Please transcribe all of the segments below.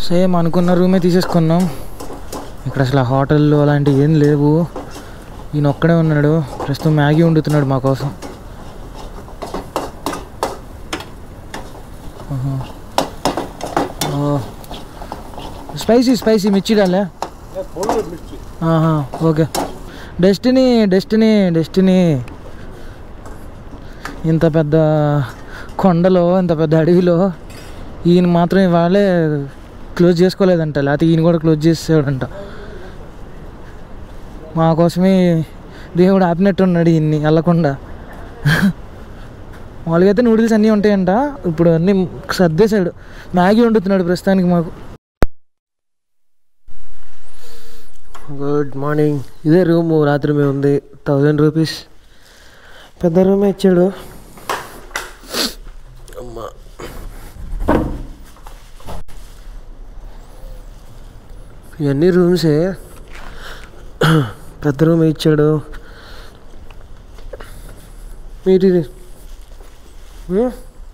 Same అనుకున్న రూమే తీసేసుకున్నాం ఇక్కడ అసలు హోటళ్ళు అలాంటివి ఏం లేవు ఈయన ఒక్కడే ఉన్నాడు ప్రస్తుతం మ్యాగీ వండుతున్నాడు మా కోసం ఆహా. ఓ. స్పైసీ స్పైసీ మిర్చి డాలే ఆహా, ఓకే డెస్టినీ డెస్టినీ డెస్టినీ ఇంత పెద్ద కొండలో ఇంత పెద్ద అడవిలో ఈయన మాత్రం ఇవాళే క్లోజ్ చేసుకోలేదంట లేకపోతే ఈయన కూడా క్లోజ్ చేసేవాడంట మా కోసమే దేవుడు ఆపినట్టు ఉన్నాడు ఈయన్ని వెళ్ళకుండా మామూలుగా అయితే నూడిల్స్ అన్నీ ఉంటాయంట ఇప్పుడు అన్నీ సర్దేశాడు మ్యాగీ వండుతున్నాడు ప్రస్తుతానికి మాకు గుడ్ మార్నింగ్ ఇదే రూమ్ రాత్రి మేము ఉంది థౌజండ్ రూపీస్ పెద్ద రూమే ఇచ్చాడు అమ్మా ఇవన్నీ రూమ్సే పెద్ద రూమ్ ఇచ్చాడు మీరు ఇది ఉం?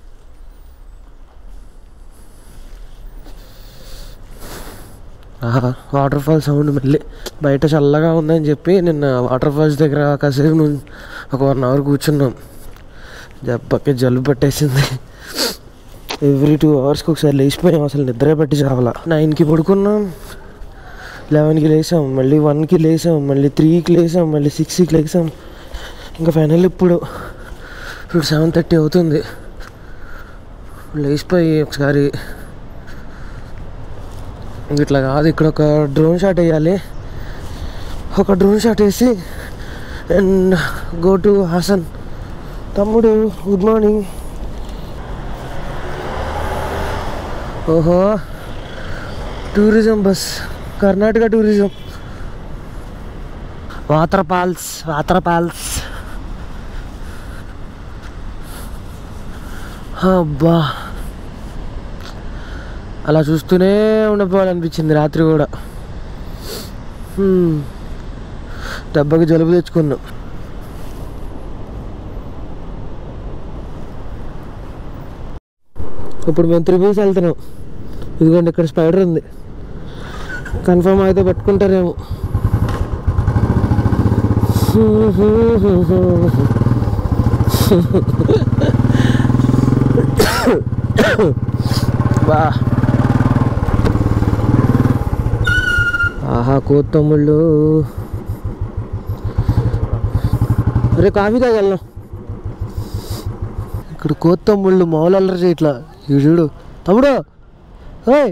ఆహా వాటర్ ఫాల్ సౌండ్ మళ్ళీ బయట చల్లగా ఉందని చెప్పి నిన్న వాటర్ ఫాల్స్ దగ్గర కాసేపు ను- ఒక వన్ అవర్ కూర్చున్నాం దెబ్బకి జలుబు పట్టేసింది ఎవ్రీ టూ అవర్స్కి ఒకసారి లేచిపోయాం అసలు నిద్రే పట్టి చావాల నైన్కి పడుకున్నాం లెవెన్కి లేసాం మళ్ళీ వన్కి లేసాం మళ్ళీ త్రీకి లేసాం మళ్ళీ సిక్స్కి లేసాం ఇంకా ఫైనల్ ఇప్పుడు ఇప్పుడు సెవెన్ థర్టీ అవుతుంది లేచిపోయి ఒకసారి ఇట్లా కాదు ఇక్కడ ఒక డ్రోన్ షాట్ వేయాలి ఒక డ్రోన్ షాట్ వేసి అండ్ గో టు హాసన్ తమ్ముడు గుడ్ మార్నింగ్ ఓహో tourism bus Karnataka tourism waterfalls waterfalls అబ్బా అలా చూస్తూనే ఉండిపోవాలనిపించింది రాత్రి కూడా హ్మ్. దెబ్బకి జలుబు తెచ్చుకున్నాం ఇప్పుడు మేము త్రిభూస్ వెళ్తున్నాం ఇదిగోండి ఇక్కడ స్పైడర్ ఉంది కన్ఫర్మ్ అయితే పెట్టుకుంటారేమో బా ఆహా కోతమ్ముళ్ళు అరే కాఫీ తాగెళ్ళం ఇక్కడ కోతమ్ముళ్ళు మామూలు అల్లరి చేయట్లా ఇడు చూడు తమ్ముడు ఓయ్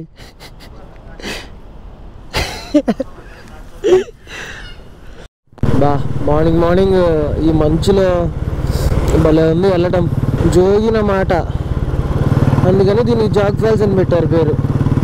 బా మార్నింగ్ మార్నింగ్ ఈ మంచులో భలే ఉంది వెళ్ళటం జోగిన మాట అందుకని దీనికి జాగ్ ఫాల్స్ అని పెట్టారు పేరు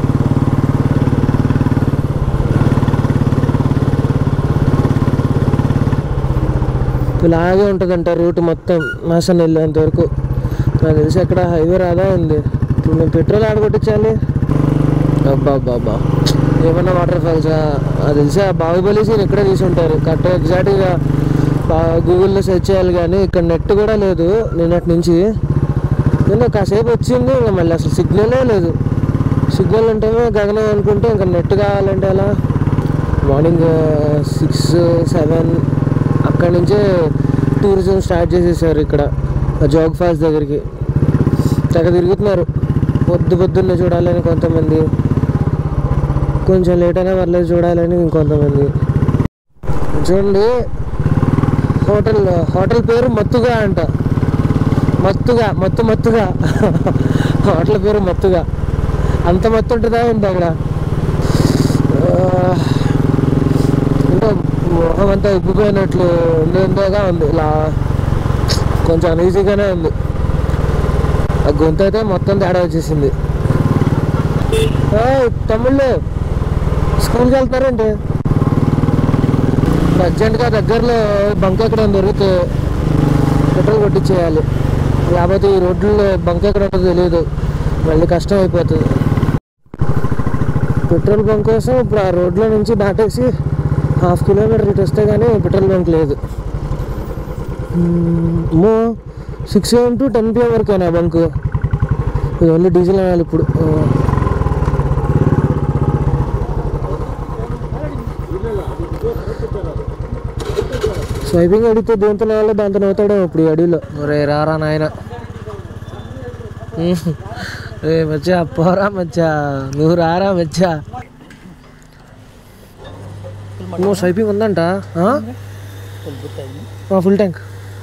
ఇలాగే ఉంటుందంట రూట్ మొత్తం నాశనం వెళ్ళేంత వరకు నాకు తెలిసి అక్కడ హైవే రాదా ఉంది ఇప్పుడు మేము పెట్రోల్ ఆడ కొట్టించాలి అబ్బా అబ్బా అబ్బా ఏమన్నా వాటర్ ఫాల్స్ అది తెలిసి ఆ బాహుబలి సీన్ ఇక్కడే తీసి ఉంటారు కరెక్ట్ ఎగ్జాక్ట్గా గూగుల్లో సెర్చ్ చేయాలి కానీ ఇక్కడ నెట్ కూడా లేదు నిన్నటి నుంచి నేను కాసేపు వచ్చింది ఇంకా మళ్ళీ అసలు సిగ్నలే లేదు సిగ్నల్ ఉంటేనే గగనం అనుకుంటే ఇంకా నెట్ కావాలంటే ఎలా మార్నింగ్ సిక్స్ సెవెన్ అక్కడి నుంచే టూరిజం స్టార్ట్ చేసేసారు ఇక్కడ ఆ జోగ్ ఫాల్స్ దగ్గరికి తెగ తిరుగుతున్నారు పొద్దు పొద్దున్నే చూడాలని కొంతమంది కొంచెం లేట్ అయినా పర్లేదు చూడాలని ఇంకొంతమంది చూడండి హోటల్ హోటల్ పేరు మత్తుగా అంట మత్తుగా మత్తు మత్తుగా హోటల్ పేరు మత్తుగా అంత మత్తు ఉంటుందా ఏంటి అక్కడ ఆ, ఇంకా మొహం అంతా ఉబ్బిపోయినట్లు ఉందేందోగా ఉంది ఇలా కొంచెం అనీజీగానే ఉంది ఆ గొంతు అయితే మొత్తం తేడా వచ్చేసింది ఏయ్, తమ్ముళ్ళు స్కూల్కి వెళ్తారండి అర్జెంట్గా దగ్గరలో బంక్ ఎక్కడ దొరికితే పెట్రోల్ కొట్టించేయాలి లేకపోతే ఈ రోడ్లలో బంక్ ఎక్కడ ఉంటుందో తెలియదు మళ్ళీ కష్టం అయిపోతుంది పెట్రోల్ బంక్ కోసం ఇప్పుడు ఆ రోడ్లో నుంచి దాటేసి హాఫ్ కిలోమీటర్ ఇటు వస్తే కానీ పెట్రోల్ బంక్ లేదు మో six AM to ten PM వరకేనా బంక్ ఇది ఓన్లీ డీజిల్ అనాలి ఇప్పుడు స్వైపింగ్ అడిగితే దేంతో నవ్వాలో దాంతో నవ్వుతాడో ఇప్పుడు ఈ అడవిలో ఒరే రారా నాయన రే మచ్చా పోరా మచ్చా నువ్వు రారా మచ్చా నువ్వు స్వైపింగ్ ఉందంట ఫుల్ ట్యాంక్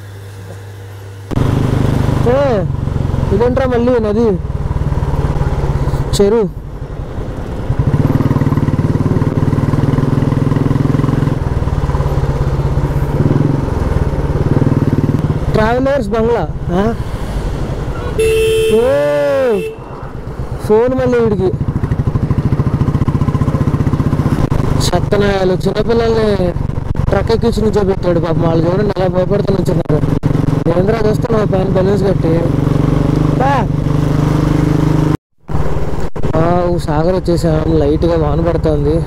ఏ ఇదేంట్రా మళ్ళీ నది చెరువు ట్రావెలర్స్ బంగ్లా ఆ? ఓ ఫోన్ మళ్ళీ వీడికి సత్తనాయాలు చిన్నపిల్లల్ని ట్రక్ ఎక్కించి నుంచోబెట్టాడు పాపం వాళ్ళు చూడండి అలా భయపడుతూ నుంచున్నారు ఏంద్రా చూస్తున్నావు పైన బెలూన్స్ కట్టి బా. వావ్, సాగర్ వచ్చేసాం లైట్గా వాన పడుతుంది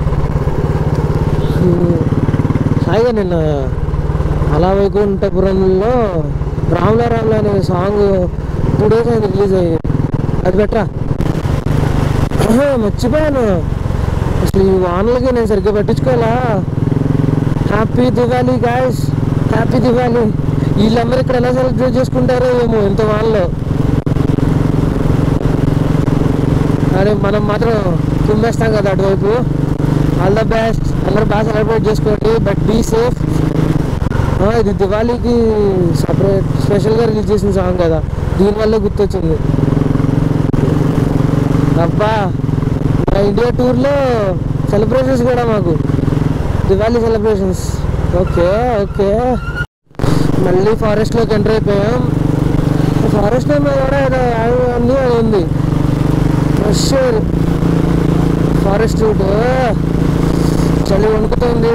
హ్మ్. హాయిగా నిన్న అలా వైకుంఠపురంలో రాముల రాముల అనే సాంగ్ టూ డేస్ అయింది రిలీజ్ అయ్యి అది పెట్టరా ఆహా, మర్చిపోయాను అసలు ఈ వానలకి నేను సరిగ్గా పట్టించుకోవాలా happy Diwali guys happy Diwali వీళ్ళందరూ ఇక్కడ ఎలా సెలబ్రేట్ చేసుకుంటారో ఏమో ఇంత వానలో అరే మనం మాత్రం కుమ్మేస్తాం కదా అటువైపు ఆల్ ద బెస్ట్ అందరూ బాగా సెలబ్రేట్ చేసుకోండి బట్ బీ సేఫ్ ఇది దివాళీకి సపరేట్ స్పెషల్గా రిలీజ్ చేసిన సాంగ్ కదా దీనివల్ల గుర్తొచ్చింది అబ్బా మా ఇండియా టూర్లో సెలబ్రేషన్స్ కూడా మాకు దివాళీ సెలబ్రేషన్స్ ఓకే ఓకే మళ్ళీ ఫారెస్ట్లోకి ఎంటర్ అయిపోయాం ఫారెస్ట్ ఏమో కూడా ఏదో యాడ్ ఉంది అది ఉంది షూర్ ఫారెస్ట్ రూట్ చలి వణుకుతుంది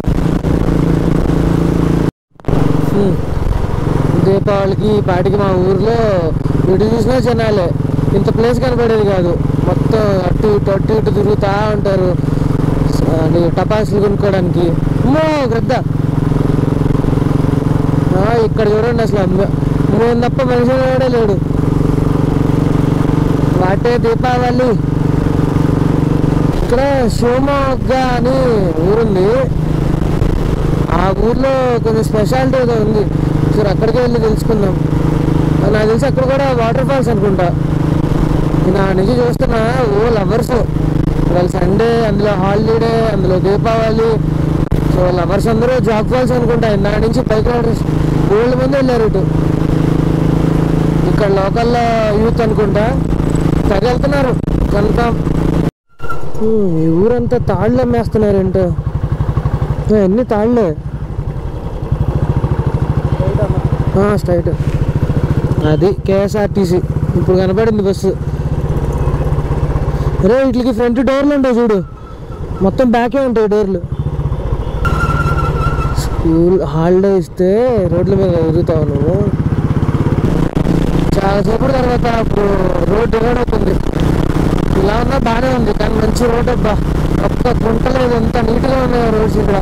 హ్మ్. దీపావళికి ఈ పాటికి మా ఊర్లో ఇటు చూసినా జనాలే ఇంత ప్లేస్ కనపడేది కాదు మొత్తం అటు ఇటు అటు ఇటు తిరుగుతూ ఉంటారు అది టపాసులు కొనుక్కోవడానికి అమ్మో గ్రద్ద ఆ, ఇక్కడ చూడండి అసలు అమ్మ- నేను తప్ప మనిషి కూడా లేడు వాటే దీపావళి ఇక్కడ శివమొగ్గ అని ఊరుంది ఆ ఊర్లో కొంచెం స్పెషాలిటీ ఏదో ఉంది సరే అక్కడికి వెళ్ళి తెలుసుకుందాం నాకు తెలిసి అక్కడ కూడా వాటర్ ఫాల్స్ అనుకుంటా నేను ఆ నుంచి చూస్తున్నా ఓ లవర్స్ వాళ్ళు సండే అందులో హాలిడే అందులో దీపావళి సో లవర్స్ అందరూ జాబ్ ఫాల్స్ అనుకుంటా నా నుంచి పైకి ఏళ్ళ మంది వెళ్ళారు ఇటు ఇక్కడ లోకల్లో యూత్ అనుకుంటా తగలుతున్నారు కన్ఫామ్ ఈ ఊరంతా తాళ్ళు అమ్మేస్తున్నారు ఏంటో ఏ, అన్ని తాళ్ళే స్ట్రైట్ అది కేఎస్ఆర్టీసీ ఇప్పుడు కనపడింది బస్సు రే వీటికి ఫ్రంట్ డోర్లు ఉంటాయి చూడు మొత్తం బ్యాకే ఉంటాయి డోర్లు స్కూల్ హాలిడే ఇస్తే రోడ్ల మీద తిరుగుతావు నువ్వు చాలా సేపటి తర్వాత అప్పుడు రోడ్ డివైడ్ అవుతుంది ఇలా ఉన్నా బాగానే ఉంది కానీ మంచి రోడ్ అబ్బా ఒక్క గుంటలేదు ఎంత నీట్గా ఉన్నాయి రోడ్స్ ఇక్కడ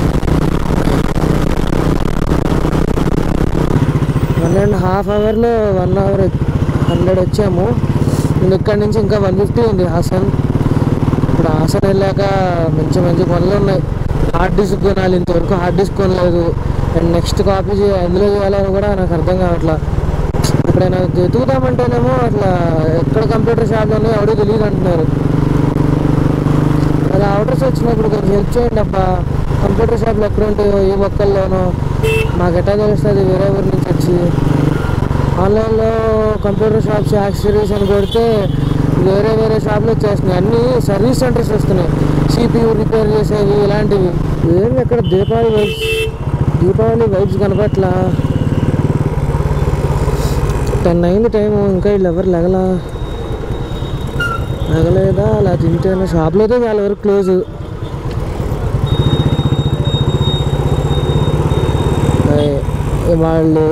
వన్ అండ్ హాఫ్ అవర్లో వన్ అవర్ హండ్రెడ్ వచ్చాము నేను ఇక్కడి నుంచి ఇంకా వన్ ఫిఫ్టీ ఉంది హాసన్ ఇప్పుడు హాసన్ వెళ్ళాక మంచి మంచి పనులు ఉన్నాయి హార్డ్ డిస్క్ కొనాలి ఇంతవరకు హార్డ్ డిస్క్ కొనలేదు అండ్ నెక్స్ట్ కాపీ చే ఎందులో చేయాలని కూడా నాకు అర్థం కావట్లా ఎప్పుడైనా ఎతుకుదామంటేనేమో అట్లా ఎక్కడ కంప్యూటర్ షాప్లోనే ఎవడో తెలియదు అంటున్నారు అది ఆర్డర్స్ వచ్చినప్పుడు కొంచెం హెల్ప్ చేయండి అబ్బా కంప్యూటర్ షాప్లు ఎక్కడ ఉంటాయో ఏ ఒక్కల్లోనో మాకు ఎట్లా తెలుస్తుంది వేరే ఊరి నుంచి వచ్చి ఆన్లైన్లో కంప్యూటర్ షాప్స్ యాక్సరీస్ అని కొడితే వేరే వేరే షాప్లు వచ్చేస్తున్నాయి అన్నీ సర్వీస్ సెంటర్స్ వస్తున్నాయి సిపియూ రిపేర్ చేసేవి ఇలాంటివి ఏం ఎక్కడ దీపావళి వైబ్స్ దీపావళి వైబ్స్ కనపట్లా టెన్ అయింది టైము ఇంకా వీళ్ళు ఎవరు లెగలా లెగలేదా అలా తింటేనా షాప్లో అయితే చాలా వరకు క్లోజ్ వాళ్ళు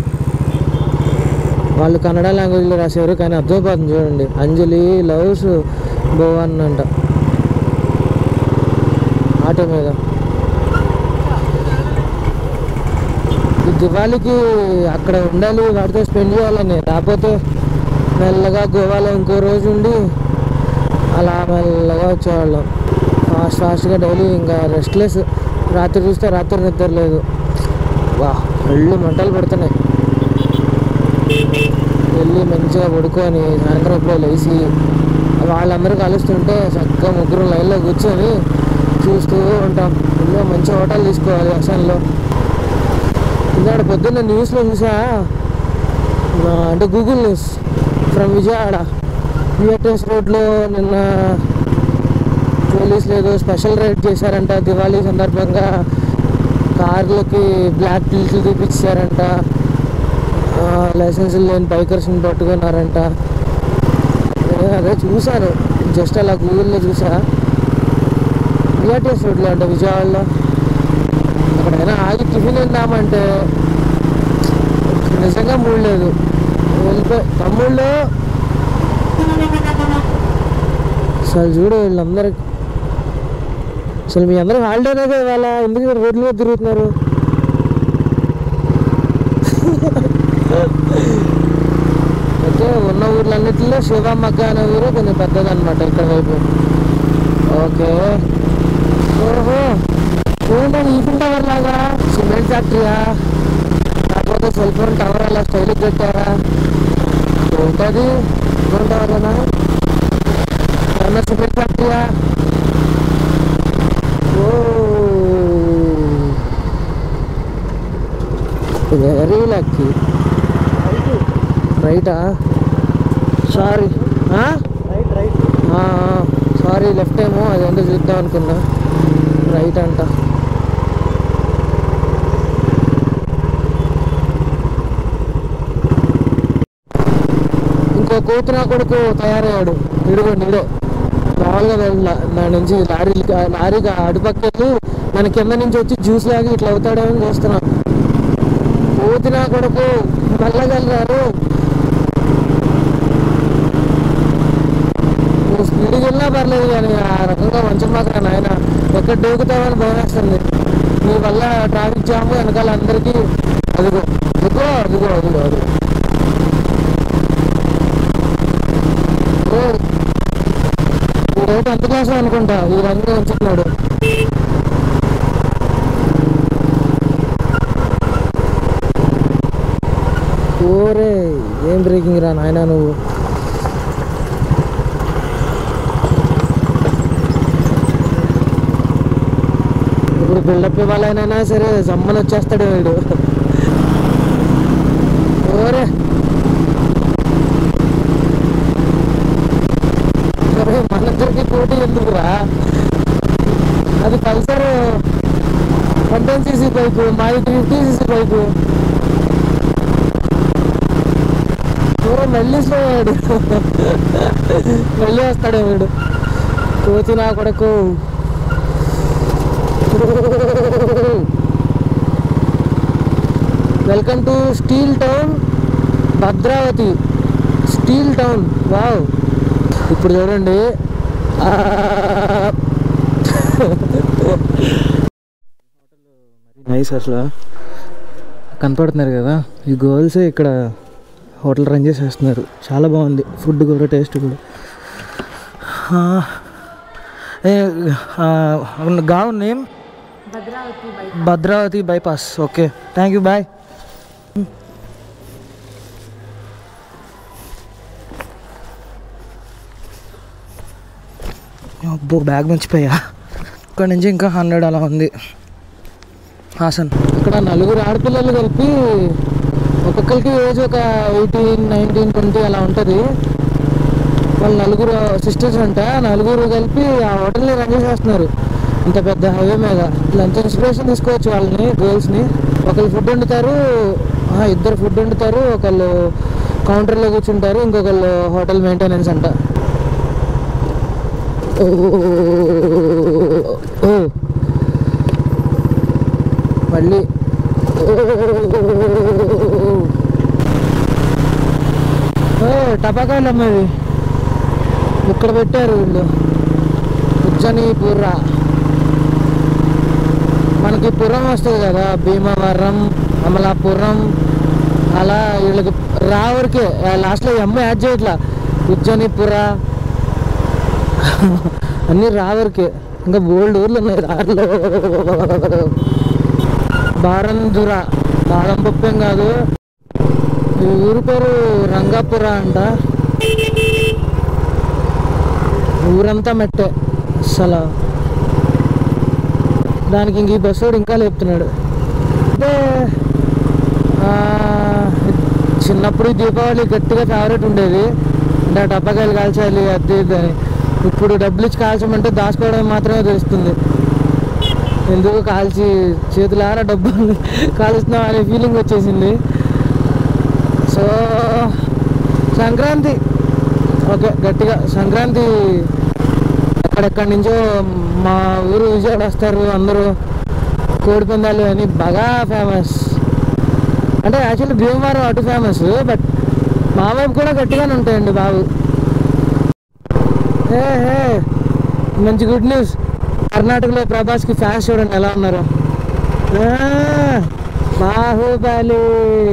వాళ్ళు కన్నడ లాంగ్వేజ్లో రాశారు కానీ అర్థమైపోతుంది చూడండి అంజలి లవ్స్ భువన్ అంట ఆటో మీద ఈ దివాళీకి అక్కడ ఉండాలి వాటితో స్పెండ్ చేయాలని రాకపోతే మెల్లగా గోవాలో ఇంకో రోజు ఉండి అలా మెల్లగా వచ్చేవాళ్ళం ఫాస్ట్ ఫాస్ట్గా డైలీ ఇంకా రెస్ట్లెస్ రాత్రి చూస్తే రాత్రి నిద్ర లేదు వా కళ్ళు మంటలు పెడుతున్నాయి వెళ్ళి మంచిగా పడుకొని సాయంత్రం ఎప్పుడో లేచి వాళ్ళందరూ కలుస్తుంటే చక్కగా ముగ్గురు లైన్లో కూర్చొని చూస్తూ ఉంటాం ఇంకా మంచి హోటల్ తీసుకోవాలి అసలు ఇందాక పొద్దున్న న్యూస్లో చూసా ఆ, అంటే గూగుల్ న్యూస్ ఫ్రమ్ విజయవాడ విఎట్ఎస్ రోడ్లో నిన్న పోలీసులు ఏదో స్పెషల్ రైడ్ చేశారంట దివాళీ సందర్భంగా కార్లకి బ్లాక్ ప్లేట్లు చూపించారంట లైసెన్స్ లేని బైకర్స్ని పట్టుకున్నారంట నేను అదే చూశాను జస్ట్ అలా గూగుల్లో చూసా విఆర్టీఎస్ రోడ్లో అంట విజయవాడలో అక్కడైనా ఆగి టిఫిన్ తిందామంటే నిజంగా మూడు లేదు వెళ్ళిపోయి తమ్ముళ్ళు అసలు చూడు వీళ్ళందరికి అసలు మీ అందరూ హాలిడేనే కదా ఇవాళ ఎందుకు ఇక్కడ రోడ్ల మీద తిరుగుతున్నారు అయితే ఉన్న ఊర్లన్నిటిలో శివమ్మక్క అనే ఊరు కొంచెం పెద్దదన్నమాట ఇక్కడ వైపు ఓకే ఓహో ఏంటది ఈఫిల్ టవర్ లాగా సిమెంట్ ఫ్యాక్టరీయా కాకపోతే సెల్ ఫోన్ టవర్ అలా స్టైల్ పెట్టారా ఏంటది ఫోన్ టవర్ అనా ఏమన్నా సిమెంట్ ఫ్యాక్టరీయా ఓ వెరీ లక్కీ రైటా sorry right right sorry left ఏమో అదేంటో చూద్దాం అనుకున్నా రైట్ అంట ఇంకో కూతురు నా కొడుకు తయారయ్యాడు ఇడుగోండి ఇడే మామూలుగా వెళ్ళా దాని నుంచి లారీ లారీగా అటుపక్క వెళ్ళి మన కింద నుంచి వచ్చి జ్యూస్ లాగి ఇట్లా అవుతాడేమో అని చూస్తున్నాం కూతురు నా కొడుకు వెళ్ళగలరారు నువ్వు స్పీడ్కి వెళ్ళినా పర్లేదు కానీ ఆ రకంగా మంచం మాత్రం నాయన ఎక్కడ దూకుతావని భయం వేస్తుంది నీ వల్ల ట్రాఫిక్ జామ్ వెనకాల అందరికీ అదిగో అదిగో అదిగో అదిగో అదిగో ఓ, ఈ రేటు ఎంత క్లాస్ అనుకుంటా ఈ రంగు ఉంచుతున్నాడు ఓరే ఏం బ్రేకింగ్ రా నాయనా నువ్వు ఇప్పుడు బిల్డప్ ఇవ్వాలనైనా సరే సమ్మన్ వచ్చేస్తాడు వీడు ఓరే ఒరే, మనిద్దరికి పోటీ ఎందుకురా అది Pulsar one ten CC bike మాది ఫిఫ్టీ సీసీ బైక్ ఓ మళ్ళీ స్లో అయ్యాడు మళ్ళీ వస్తాడు వీడు కోతి నా కొడుకు welcome to steel town Bhadravathi steel town wow ఇప్పుడు చూడండి ఆ, నైస్ అసలు కనపడుతున్నారు కదా ఈ గర్ల్స్ ఇక్కడ హోటల్ రన్ చేసేస్తున్నారు చాలా బాగుంది ఫుడ్ కూడా టేస్ట్ కూడా ఆ, ఏ, ఆ, గావ్ name Bhadravathi bypass okay thank you bye అబ్బో బ్యాగ్ మర్చిపోయా ఇక్కడ నుంచి ఇంకా హండ్రెడ్ అలా ఉంది హాసన్ ఇక్కడ నలుగురు ఆడపిల్లలు కలిపి ఒక్కొక్కరికి ఏజ్ ఒక ఎయిటీన్ నైన్టీన్ ట్వంటీ అలా ఉంటుంది వాళ్ళు నలుగురు సిస్టర్స్ అంట నలుగురు కలిపి ఆ హోటల్ని రన్ చేసేస్తున్నారు ఇంత పెద్ద హైవే మీద లంచ్ ఇన్స్పిరేషన్ తీసుకోవచ్చు వాళ్ళని గర్ల్స్ని ఒకళ్ళు ఫుడ్ వండుతారు ఆ, ఇద్దరు ఫుడ్ వండుతారు ఒకళ్ళు కౌంటర్లో కూర్చుంటారు ఇంకొకళ్ళు హోటల్ మెయింటెనెన్స్ అంట ఓ ఓ. మళ్ళీ ఓ టపాకాయలు అమ్మేవి ఇక్కడ పెట్టారు వీళ్ళు ఉజ్జని పుర్ర మనకి పురం వస్తుంది కదా భీమవరం అమలాపురం అలా వీళ్ళకి రావరికే లాస్ట్లో ఎమ్మ యాడ్ చేయట్లా ఉజ్జనిపుర అన్నీ రావరికే ఇంకా బోల్డ్ ఊర్లు ఉన్నాయి రాళ్ళు బారందుర బాదం పప్పు ఏం కాదు ఈ ఊరి పేరు రంగాపుర అంట ఊరంతా మెట్టే అసలు దానికి ఇంక ఈ బస్సు ఇంకా లేపుతున్నాడు అంటే ఆ, చిన్నప్పుడు ఈ దీపావళి గట్టిగా ఫేవరెట్ ఉండేది అంటే ఆ టపాకాయలు కాల్చాలి అది ఇది అని ఇప్పుడు డబ్బులు ఇచ్చి కాల్చమంటే దాచుకోవడం మాత్రమే తెలుస్తుంది ఎందుకు కాల్చి చేతులారా డబ్బులు కాలుస్తున్నాం అనే ఫీలింగ్ వచ్చేసింది సో సంక్రాంతి ఓకే గట్టిగా సంక్రాంతి ఎక్కడెక్కడి నుంచో మా ఊరు విజయవాడ వస్తారు అందరూ కోడి పందాలు అని బాగా ఫేమస్ అంటే యాక్చువల్లీ భీమవరం అటు ఫేమస్ బట్ మా వైపు కూడా గట్టిగానే ఉంటాయండి బాబు హే హే మంచి గుడ్ న్యూస్ కర్ణాటకలో ప్రభాస్కి ఫ్యాన్స్ చూడండి ఎలా ఉన్నారు ఆ, బాహుబలి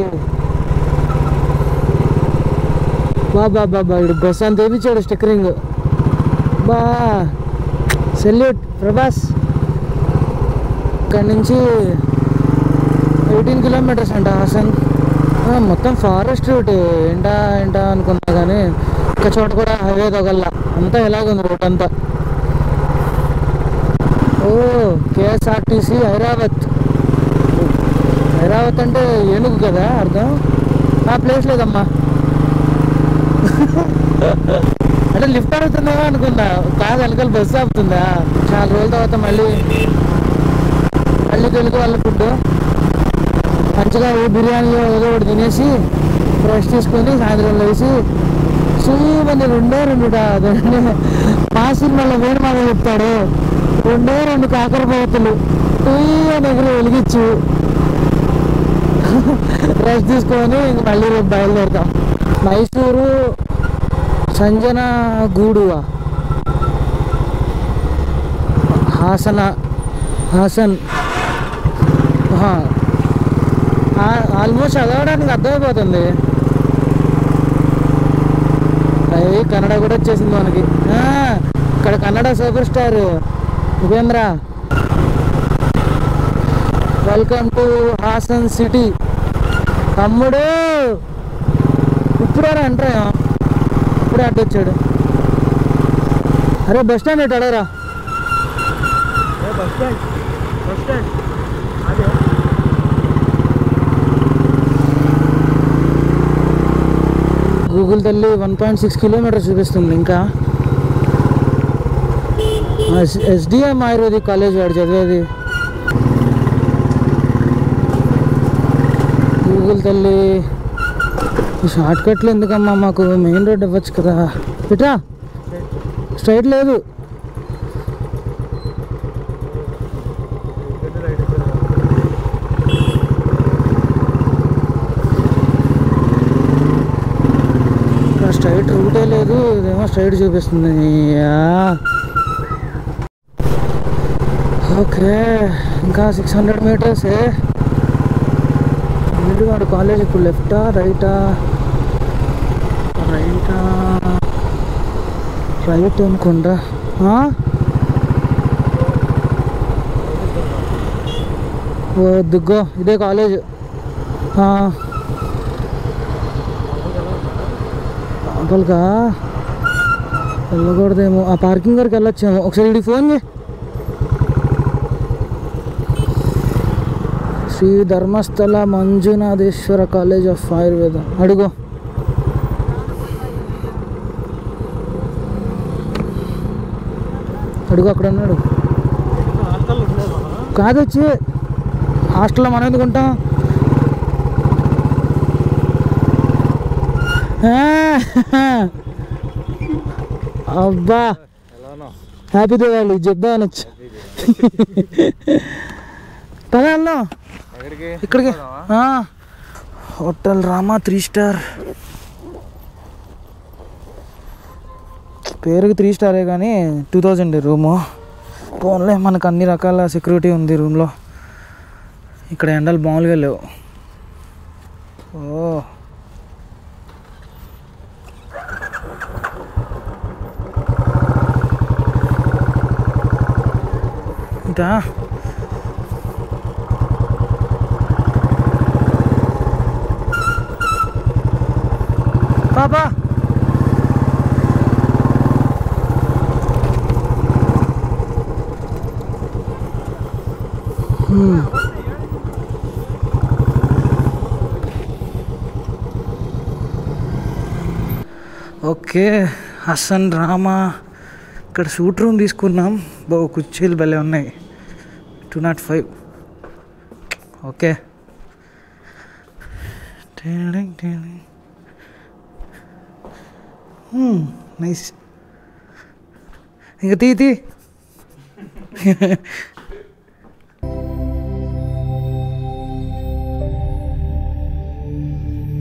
బాబా బాబా ఇడు బస్ అంత వేపించాడు స్టిక్కరింగ్ బా సెల్యూట్ ప్రభాస్ ఇక్కడ నుంచి ఎయిటీన్ కిలోమీటర్స్ అంట హాసన్ ఆ, మొత్తం ఫారెస్ట్ రూట్ ఏంటా ఏంటా అనుకున్నా కానీ ఒక చోట కూడా హైవే తగల్లా అంతా ఎలాగుంది రూట్ అంతా ఓ కేఎస్ఆర్టీసీ హైదరాబాద్ హైదరాబాద్ అంటే ఏనుగు కదా అర్థం ఆ ప్లేస్ లేదమ్మా అంటే లిఫ్ట్ అడుగుతుందేమో అనుకున్నా కాదు వెనకాల బస్సు ఆపుతుందా చాలా రోజుల తర్వాత మళ్ళీ మళ్ళీ తెలుగు వాళ్ళ ఫుడ్ మంచిగా ఏ బిర్యానీ ఏదో ఒకటి తినేసి ఫ్రెష్ తీసుకొని సాయంత్రం లేచి సూమని రెండే రెండు డా- రెండే మా సినిమాలో వేణు మామ చెప్తాడు రెండే రెండు కాకరపోతులు అని ఎగిరి వెలిగించు ఫ్రెష్ తీసుకొని ఇంక మళ్ళీ రేపు బయలుదేరుతాం మైసూరు సంజన గూడువా హాసన హాసన్ ఆహా. ఆ- ఆల్మోస్ట్ చదవడానికి అర్థమైపోతుంది అయ్యి కన్నడ కూడా వచ్చేసింది మనకి ఆ, ఇక్కడ Kannada super star Upendra welcome to Hassan city తమ్ముడు ఇప్పుడు అంటారా ఇప్పుడే అడ్డు వచ్చాడు అరే బస్ స్టాండ్ ఎటు అడగరా బస్ స్టాండ్ బస్ స్టాండ్ అదే గూగుల్ తల్లి వన్ పాయింట్ సిక్స్ కిలోమీటర్స్ చూపిస్తుంది ఇంకా ఎస్డిఎం ఆయుర్వేదిక్ కాలేజ్ వాడు చదివేది గూగుల్ తల్లి ఈ షార్ట్ కట్లు ఎందుకమ్మా మాకు మెయిన్ రోడ్ ఇవ్వచ్చు కదా ఇట్రా స్ట్రైట్ లేదు ఇక్కడ స్ట్రైట్ రూటే లేదు ఇదేమో స్ట్రైట్ చూపిస్తుంది యా. ఓకే ఇంకా సిక్స్ హండ్రెడ్ మీటర్సే వాడు కాలేజ్ ఇప్పుడు లెఫ్టా రైటా రైటా రైట్ అనుకుంటా ఆ? ఓ దిగ్గో ఇదే కాలేజ్ లోపలికా వెళ్ళకూడదేమో ఆ పార్కింగ్ వరకు వెళ్ళొచ్చేమో ఒకసారి ఇడికి ఫోన్ చేయి శ్రీ ధర్మస్థల మంజునాథేశ్వర కాలేజ్ ఆఫ్ ఆయుర్వేదం అడుగు అడుగు అక్కడ ఉన్నాడు హాస్టల్ ఉండేవా కాదు వచ్చి హాస్టల్లో మనం ఎందుకు ఉంటాం ఆ, అబ్బా ఎలానో హ్యాపీ దివాళి చెప్దామని వచ్చి పదా వెళ్దాం ఎక్కడికి ఇక్కడికి ఆ, హోటల్ రామా త్రీ స్టార్ పేరుకి త్రీ స్టారే కానీ టూ థౌజండ్ రూము పోన్లే మనకు అన్ని రకాల సెక్యూరిటీ ఉంది రూమ్లో ఇక్కడ ఎండలు మామూలుగా లేవు ఓ ఇంకా పాపా ఓకే హసన్ రామా ఇక్కడ షూట్ రూమ్ తీసుకున్నాం బో కుర్చీలు భలే ఉన్నాయి two not five okay nice ఇంకా తీ తీ